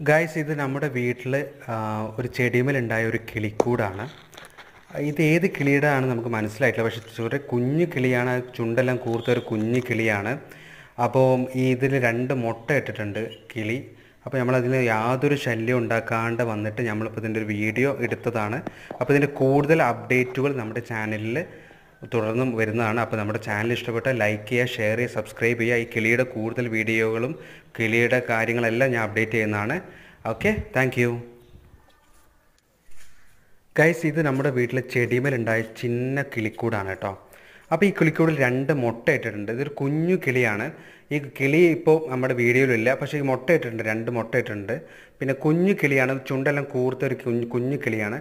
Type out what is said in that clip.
guys ഇത് നമ്മുടെ വീട്ടിൽ ഒരു ചെടിമേലുണ്ടായ ഒരു കിളിക്കൂടാണ് ഇത് ഏത് കിളിയുടെ ആണ് നമുക്ക് മനസ്സിലായിട്ടില്ല പക്ഷെ ചെറിയ കുഞ്ഞു കിളിയാണ് അത് ചുണ്ടെല്ലാം കൂർത്ത ഒരു കുഞ്ഞു കിളിയാണ് അപ്പോൾ ഈ ഇതിൽ രണ്ട് മുട്ട ഇട്ടിട്ടുണ്ട് കിളി അപ്പോൾ നമ്മളതിന് യാതൊരു ശല്യം ഉണ്ടാക്കാണ്ട് വന്നിട്ട് നമ്മളിപ്പോൾ ഇതിൻ്റെ ഒരു വീഡിയോ എടുത്തതാണ് അപ്പോൾ ഇതിൻ്റെ കൂടുതൽ അപ്ഡേറ്റുകൾ നമ്മുടെ ചാനലിൽ തുടർന്നും വരുന്നതാണ് അപ്പോൾ നമ്മുടെ ചാനൽ ഇഷ്ടപ്പെട്ടാൽ ലൈക്ക് ചെയ്യുക ഷെയർ ചെയ്യുക സബ്സ്ക്രൈബ് ചെയ്യുക ഈ കിളിയുടെ കൂടുതൽ വീഡിയോകളും കിളിയുടെ കാര്യങ്ങളെല്ലാം ഞാൻ അപ്ഡേറ്റ് ചെയ്യുന്നതാണ് ഓക്കെ താങ്ക് യു ഗൈസ് ഇത് നമ്മുടെ വീട്ടിലെ ചെടിമേലുണ്ടായ ചിന്ന കിളിക്കൂടാണ് കേട്ടോ അപ്പോൾ ഈ കിളിക്കൂടിൽ രണ്ട് മുട്ട ഇട്ടിട്ടുണ്ട് ഇതൊരു കുഞ്ഞു കിളിയാണ് ഈ കിളി ഇപ്പോൾ നമ്മുടെ വീഡിയോയിലില്ല പക്ഷേ ഈ മുട്ട ഇട്ടിട്ടുണ്ട് രണ്ട് മുട്ട ഇട്ടിട്ടുണ്ട് പിന്നെ കുഞ്ഞു കിളിയാണ് ചുണ്ടെല്ലാം കൂർത്ത ഒരു കുഞ്ഞു കുഞ്ഞു കിളിയാണ്